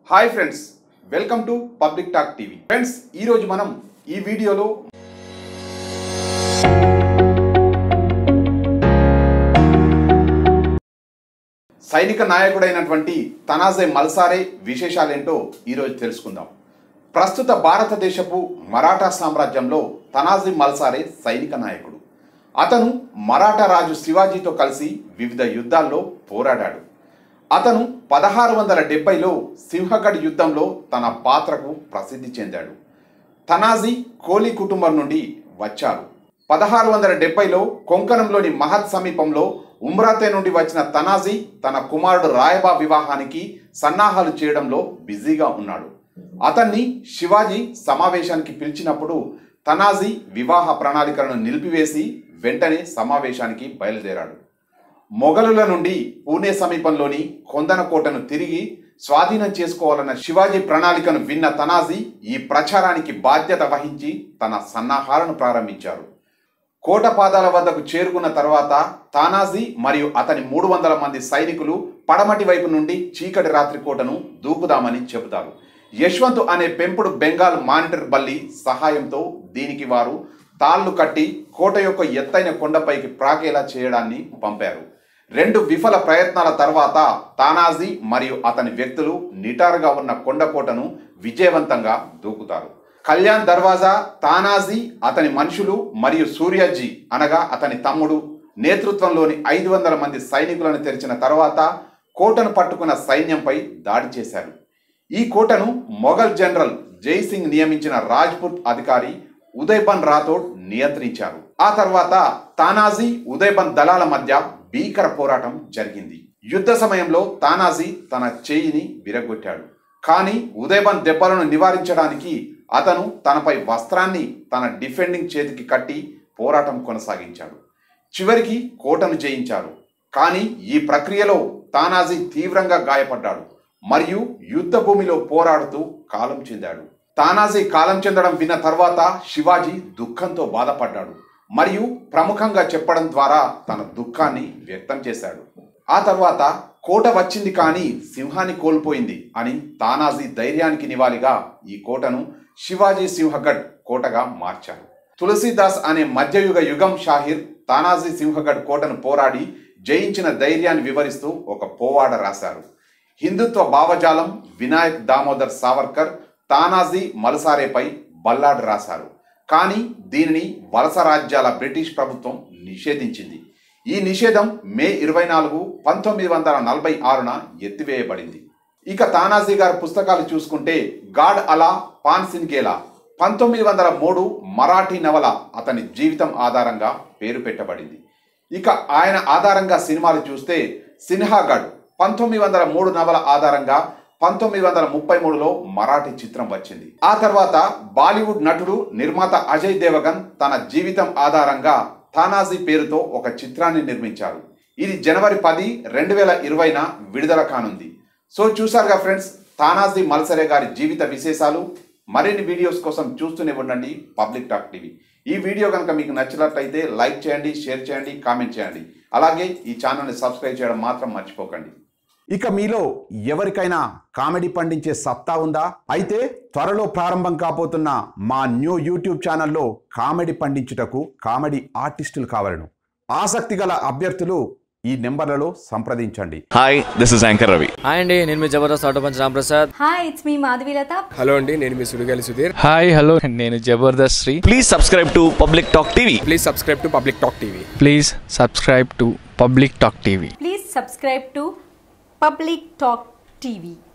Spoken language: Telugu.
hi friends welcome to public talk TV friends ఈరోజు మనం ఈ వీడియోలో సైనిక నాయకుడైనటువంటి తనాజే మల్సారే విశేషాలేంటో ఈరోజు తెలుసుకుందాం ప్రస్తుత భారతదేశపు మరాఠా సామ్రాజ్యంలో తనాజీ మల్సారే సైనిక నాయకుడు అతను మరాఠా రాజు శివాజీతో కలిసి వివిధ యుద్ధాల్లో పోరాడాడు అతను పదహారు వందల డెబ్బైలో సింహగఢ్ యుద్ధంలో తన పాత్రకు ప్రసిద్ధి చెందాడు తనాజీ కోలి కుటుంబం నుండి వచ్చారు పదహారు వందల డెబ్బైలో కొంకణంలోని మహత్ సమీపంలో ఉమ్రాతే నుండి వచ్చిన తనాజీ తన కుమారుడు రాయబా వివాహానికి సన్నాహాలు చేయడంలో బిజీగా ఉన్నాడు అతన్ని శివాజీ సమావేశానికి పిలిచినప్పుడు తనాజీ వివాహ ప్రణాళికలను నిలిపివేసి వెంటనే సమావేశానికి బయలుదేరాడు మొఘలుల నుండి పూణే సమీపంలోని కొందనకోటను తిరిగి స్వాధీనం చేసుకోవాలన్న శివాజీ ప్రణాళికను విన్న తనాజీ ఈ ప్రచారానికి బాధ్యత వహించి తన సన్నాహాలను ప్రారంభించారు కోట పాదాల వద్దకు చేరుకున్న తర్వాత తానాజీ మరియు అతని మూడు వందల మంది సైనికులు పడమటి వైపు నుండి చీకటి రాత్రి కోటను దూకుదామని చెబుతారు యశ్వంత్ అనే పెంపుడు బెంగాల్ మానిటర్ బల్లి సహాయంతో దీనికి వారు తాళ్లు కట్టి కోట యొక్క ఎత్తైన కొండపైకి ప్రాకేలా చేయడాన్ని పంపారు రెండు విఫల ప్రయత్నాల తర్వాత తానాజీ మరియు అతని వ్యక్తులు నిటారుగా ఉన్న కొండకోటను విజయవంతంగా దూకుతారు కళ్యాణ్ దర్వాజా తానాజీ అతని మనుషులు మరియు సూర్యాజీ అనగా అతని తమ్ముడు నేతృత్వంలోని ఐదు వందల మంది సైనికులను తెరిచిన తర్వాత కోటను పట్టుకున్న సైన్యంపై దాడి చేశారు ఈ కోటను మొఘల్ జనరల్ జైసింగ్ నియమించిన రాజ్పుత్ అధికారి ఉదయ్బన్ రాథోడ్ నియంత్రించారు ఆ తర్వాత తానాజీ ఉదయ్బన్ దళాల మధ్య భీకర పోరాటం జరిగింది యుద్ధ సమయంలో తానాజీ తన చేయిని విరగొట్టాడు కానీ ఉదయబన్ దెబ్బలను నివారించడానికి అతను తనపై వస్త్రాన్ని తన డిఫెండింగ్ చేతికి కట్టి పోరాటం కొనసాగించాడు చివరికి కోటను జయించారు కానీ ఈ ప్రక్రియలో తానాజీ తీవ్రంగా గాయపడ్డాడు మరియు యుద్ధ భూమిలో పోరాడుతూ కాలం చెందాడు తానాజీ కాలం చెందడం విన్న తర్వాత శివాజీ దుఃఖంతో బాధపడ్డాడు మరియు ప్రముఖంగా చెప్పడం ద్వారా తన దుఃఖాన్ని వ్యక్తం చేశాడు ఆ తర్వాత కోట వచ్చింది కానీ సింహాన్ని కోల్పోయింది అని తానాజీ ధైర్యానికి నివాళిగా ఈ కోటను శివాజీ సింహగఢ్ కోటగా మార్చారు తులసీదాస్ అనే మధ్యయుగ యుగం షాహిర్ తానాజీ సింహగఢ్ కోటను పోరాడి జయించిన ధైర్యాన్ని వివరిస్తూ ఒక పోవాడ రాశారు హిందుత్వ భావజాలం వినాయక్ దామోదర్ సావర్కర్ తానాజీ మలసారేపై బల్లాడ్ రాశారు కానీ దీనిని వలస రాజ్యాల బ్రిటిష్ ప్రభుత్వం నిషేధించింది ఈ నిషేధం మే ఇరవై నాలుగు పంతొమ్మిది వందల నలభై ఆరున ఎత్తివేయబడింది ఇక తానాజీ గారి పుస్తకాలు చూసుకుంటే గాడ్ అలా పాన్సిన్గేలా పంతొమ్మిది వందల మూడు మరాఠీ నవల అతని జీవితం ఆధారంగా పేరు పెట్టబడింది ఇక ఆయన ఆధారంగా సినిమాలు చూస్తే సిన్హాగఢ్ పంతొమ్మిది వందల మూడు నవల ఆధారంగా పంతొమ్మిది వందల ముప్పై మూడులో మరాఠీ చిత్రం వచ్చింది ఆ తర్వాత బాలీవుడ్ నటుడు నిర్మాత అజయ్ దేవగన్ తన జీవితం ఆధారంగా తానాజీ పేరుతో ఒక చిత్రాన్ని నిర్మించారు ఇది జనవరి పది రెండు వేల ఇరవైన విడుదల కానుంది సో చూసారుగా ఫ్రెండ్స్ తానాజీ మల్సరే గారి జీవిత విశేషాలు మరిన్ని వీడియోస్ కోసం చూస్తూనే ఉండండి పబ్లిక్ టాక్ టీవీ ఈ వీడియో కనుక మీకు నచ్చినట్లయితే లైక్ చేయండి షేర్ చేయండి కామెంట్ చేయండి అలాగే ఈ ఛానల్ని సబ్స్క్రైబ్ చేయడం మాత్రం మర్చిపోకండి ఇక మీలో ఎవరికైనా కామెడీ పండించే సత్తా ఉందా అయితే త్వరలో ప్రారంభం కాబోతున్న మా న్యూ యూట్యూబ్ ఛానల్లో కామెడీ పండించుటకు కామెడీ ఆర్టిస్టులు కావాలను ఆసక్తి గల అభ్యర్థులు ఈ నెంబర్లలో సంప్రదించండి hi this is anchor Ravi hi అండి నేను మీ Jabardasth auto punch Ramprasad hi it's me Madhavilatha hello అండి నేను మీ సుడిగాలి సుధీర్ హాయ్ హలో నేను Jabardasth Sri please subscribe to public talk TV please subscribe to public talk TV please subscribe to public talk TV please subscribe to public talk TV